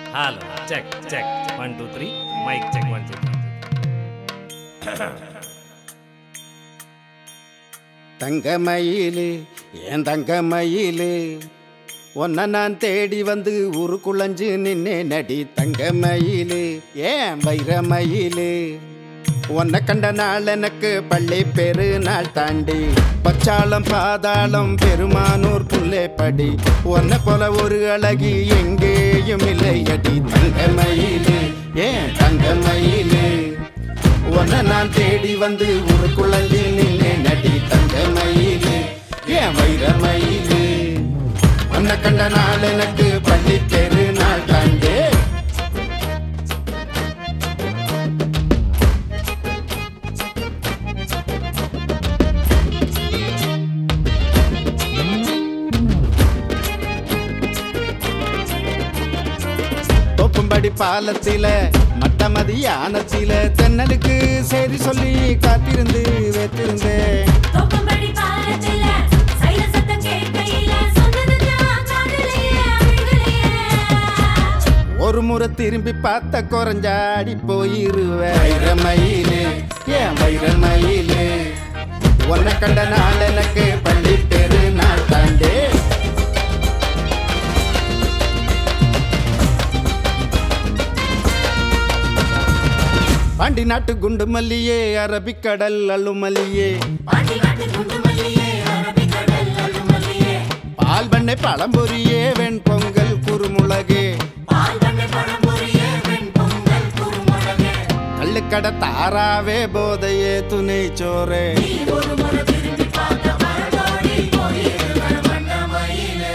hello check check one two three mike check one two தங்கமயிலு ஏன் தங்கமயிலு உன்னை நான் தேடி வந்து உருக்குழஞ்சு நின்னே நடி தங்கமயிலு ஏன் வைரமயிலு உன்னை கண்ட நாள் எனக்கு பள்ளி பெரு நாள் தாண்டி பச்சாளம் பாதாளம் பெருமானூர் புல்லே படி உன்னை போல ஒரு அழகி எங்கேயும் இல்லை அடி தங்கமயிலு ஏன் தங்கமயிலு உன்னை நான் தேடி வந்து ஊருக்குள்ளஞ்சி நின்னே நடி தங்க மயிலு ஏன் வைர மயிலு உன்னை கண்ட நாள் எனக்கு பள்ளி தெரு நாள் தாண்டே தோப்பும்படி பாலத்தில மட்டமதி யானத்தில தென்னலுக்கு செய்தி சொல்லி காத்திருந்து வைத்திருந்தேன் தோப்பம்படி பாலத்தில சைல சத்தம் கேட்கையில சொன்னதுதான் காதலையே அழுகலையே ஒரு முறை திரும்பி பார்த்த குறைஞ்சாடி போயிருவ வைரமயிலு ஏன் வைரமயிலு உன்னை கண்ட நாள் எனக்கு பள்ளி தெரு நாள் தாண்டே பாண்டி நாட்டு குண்டு மல்லியே அரபிக்கடல் அள்ளுமல்லியே பாட்டி காட்டு குண்டு மல்லியே அரபிக்கடல் அழுமல்லியே பால் பண்ணை பழம்பொரியே வெண் பொங்கல் குறுமுளகே பால் பண்ணை பழம்பொரியே வெண் பொங்கல் குறுமுளகே கள்ளுக்கடை தாராவே போதையே துணை சோரே நீ ஒரு முறை திரும்பி பார்த்த மரத்தோடி போயிருக்கிற வண்ண மயிலே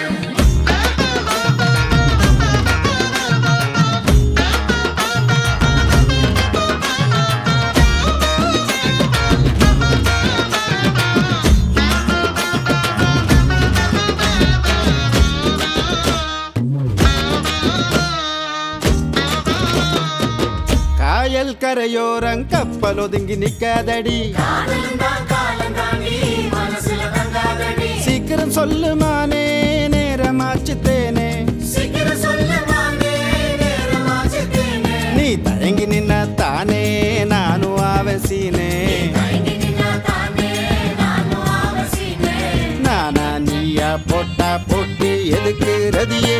காயல் கரையோரம் கப்பல் ஒதுங்கி நிக்காதடி காதலும் தான் காலம் தாண்டி மனசுல தங்காதடி சீக்கிரம் சொல்லுமானே நேரமாச்சு தேனே சீக்கிரம் சொல்லுவானே நேரமாச்சு தேனே நீ தயங்கி நின்ன தானே நானும் அவசீனே தயங்கி நின்னா தானே நானும் அவசியமே நானா நீயா போட்டா போட்டி எதுக்கு ரதியே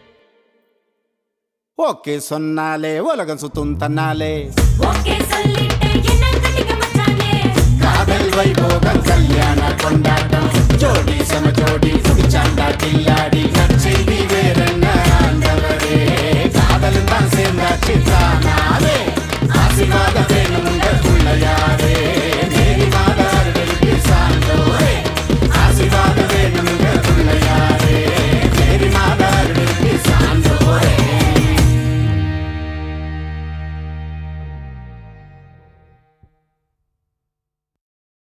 ஓகே சொன்னாலே உலகம் சுத்தும் தன்னாலே ஓகே சொல்லிட்டேன் என்ன கட்டிக்க மச்சானே காதல் வைபோகம் கல்யாண கொண்டாட்டம் ஜோடி சம ஜோடி புடிச்சாண்டா கில்லா